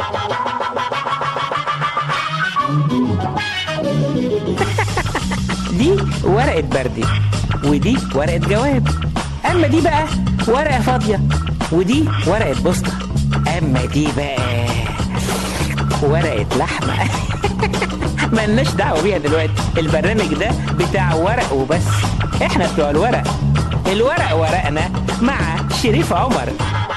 دي ورقة بردي ودي ورقة جواب أما دي بقى ورقة فاضية ودي ورقة بوسطة أما دي بقى ورقة لحمة ملناش دعوة بيها دلوقتي البرنامج ده بتاع ورق وبس احنا بتوع الورق الورق ورقنا مع شريف عمر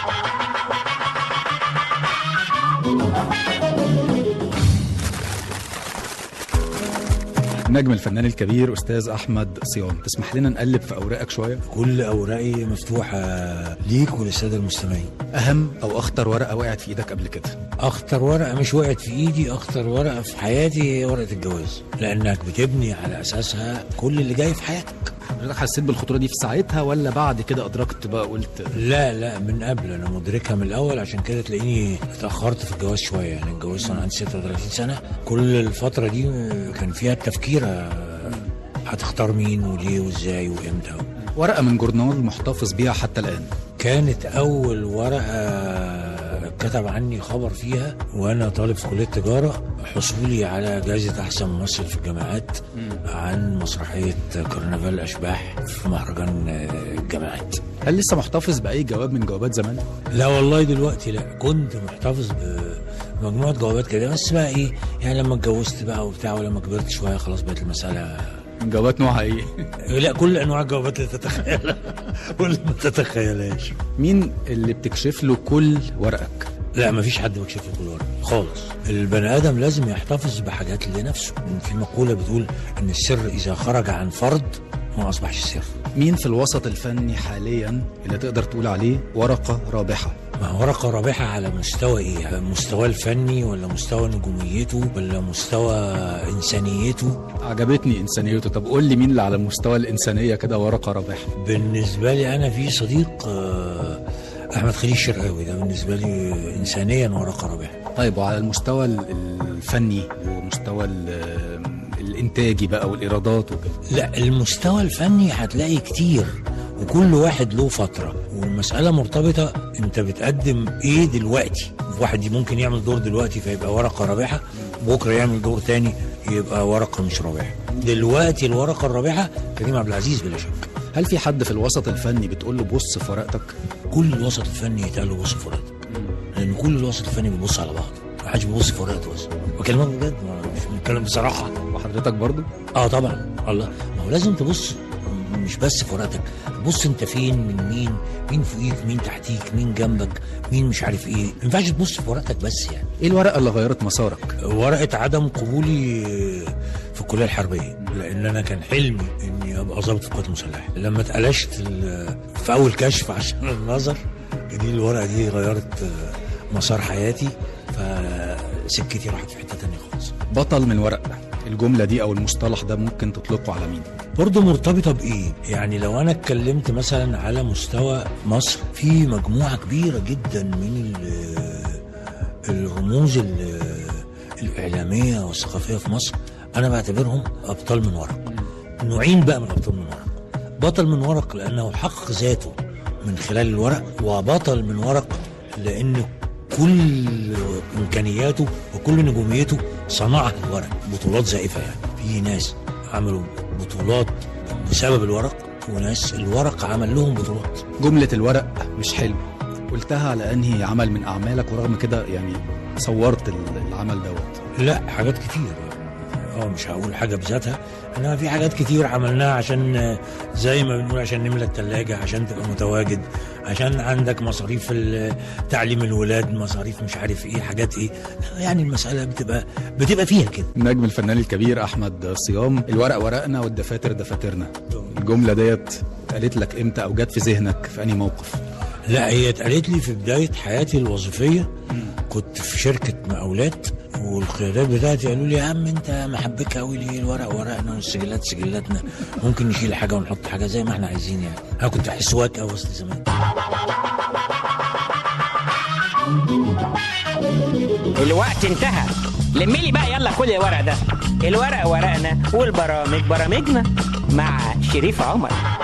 النجم الفنان الكبير استاذ احمد صيام تسمح لنا نقلب في اوراقك شويه كل اوراقي مفتوحه ليك وللساده المستمعين اهم او اخطر ورقه وقعت في ايدك قبل كده اخطر ورقه مش وقعت في ايدي اخطر ورقه في حياتي هي ورقه الجواز لانك بتبني على اساسها كل اللي جاي في حياتك حضرتك حسيت بالخطوره دي في ساعتها ولا بعد كده ادركت بقى قلت لا لا من قبل انا مدركها من الاول عشان كده تلاقيني اتاخرت في الجواز شويه يعني اتجوزت وانا عندي 36 سنه كل الفتره دي كان فيها التفكير آه، هتختار مين وليه وازاي وامتى ورقه من جورنال محتفظ بيها حتى الان كانت اول ورقه كتب عني خبر فيها وانا طالب في كليه تجاره حصولي على جائزه احسن ممثل في الجامعات عن مسرحيه كرنفال الاشباح في مهرجان آه، الجامعات هل لسه محتفظ باي جواب من جوابات زمان لا والله دلوقتي لا كنت محتفظ بمجموعه جوابات كده بس بقى ايه يعني لما اتجوزت بقى وبتاع ولما كبرت شويه خلاص بقت المساله جوابات نوعها ايه لا كل انواع الجوابات اللي تتخيلها واللي ما تتخيلهاش مين اللي بتكشف له كل ورقك لا ما فيش حد بيكشف له كل ورقه خالص البني ادم لازم يحتفظ بحاجات لنفسه في مقوله بتقول ان السر اذا خرج عن فرد ما اصبحش سر مين في الوسط الفني حاليا اللي تقدر تقول عليه ورقه رابحه ما هو ورقة رابحة على مستوى ايه؟ على مستوى الفني ولا مستوى نجوميته ولا مستوى انسانيته؟ عجبتني انسانيته طب قول لي مين اللي على مستوى الانسانيه كده ورقه رابحه بالنسبة لي انا في صديق آه، احمد خليل الشرقاوي ده بالنسبة لي انسانيا ورقة رابحة طيب وعلى المستوى ال- الفني ومستوى ال- الانتاجي بقى والايرادات وكده لا المستوى الفني هتلاقي كتير وكل واحد له فترة والمسألة مرتبطة انت بتقدم ايه دلوقتي واحد ممكن يعمل دور دلوقتي فيبقى ورقة رابحة بكرة يعمل دور تاني يبقى ورقة مش رابحة دلوقتي الورقة الرابحة كريم عبد العزيز بلا شك هل في حد في الوسط الفني بتقول له بص في ورقتك كل الوسط الفني يتقال له بص في ورقتك لان كل الوسط الفني بيبص على بعض ما حدش بيبص في ورقته بس بكلمك بجد ما- مش بنتكلم بصراحه وحضرتك برضو اه طبعا الله ما هو لازم تبص مش بس في ورقتك بص انت فين من مين مين فوقيك مين تحتيك مين جنبك مين مش عارف ايه ما ينفعش تبص في ورقتك بس يعني ايه الورقه اللي غيرت مسارك ورقه عدم قبولي في الكليه الحربيه لان انا كان حلمي اني ابقى ضابط في القوات المسلحه لما اتقلشت ال- في اول كشف عشان النظر دي الورقه دي غيرت مسار حياتي فسكتي راحت في حته تانية خالص بطل من ورق الجمله دي او المصطلح ده ممكن تطلقه على مين برضه مرتبطة بإيه؟ يعني لو أنا اتكلمت مثلا على مستوى مصر في مجموعة كبيرة جدا من ال- الرموز ال- الإعلامية والثقافية في مصر أنا بعتبرهم أبطال من ورق نوعين بقى من أبطال من ورق بطل من ورق لأنه حقق ذاته من خلال الورق وبطل من ورق لأن كل إمكانياته وكل نجوميته صنعها الورق بطولات زائفة يعني في ناس عملوا بطولات بسبب الورق وناس الورق عمل لهم بطولات جمله الورق مش حلو قلتها على انهي عمل من اعمالك ورغم كده يعني صورت ال- العمل دوت لا حاجات كتير اه مش هقول حاجه بذاتها انما في حاجات كتير عملناها عشان آه، زي ما بنقول عشان نملى الثلاجه عشان تبقى متواجد عشان عندك مصاريف ال- تعليم الولاد مصاريف مش عارف ايه حاجات ايه يعني المساله بتبقى بتبقى فيها كده النجم الفنان الكبير احمد صيام الورق ورقنا والدفاتر دفاترنا الجمله ديت قالت لك امتى او جت في ذهنك في انهي موقف لا هي اتقالت لي في بدايه حياتي الوظيفيه كنت في شركه مقاولات والقيادات بتاعتي قالوا لي يا عم انت محبك قوي ليه الورق ورقنا والسجلات سجلاتنا ممكن نشيل حاجه ونحط حاجه زي ما احنا عايزين يعني انا كنت حسواك قوي اصل زمان الوقت انتهى لمي لي بقى يلا كل الورق ده الورق ورقنا والبرامج برامجنا مع شريف عمر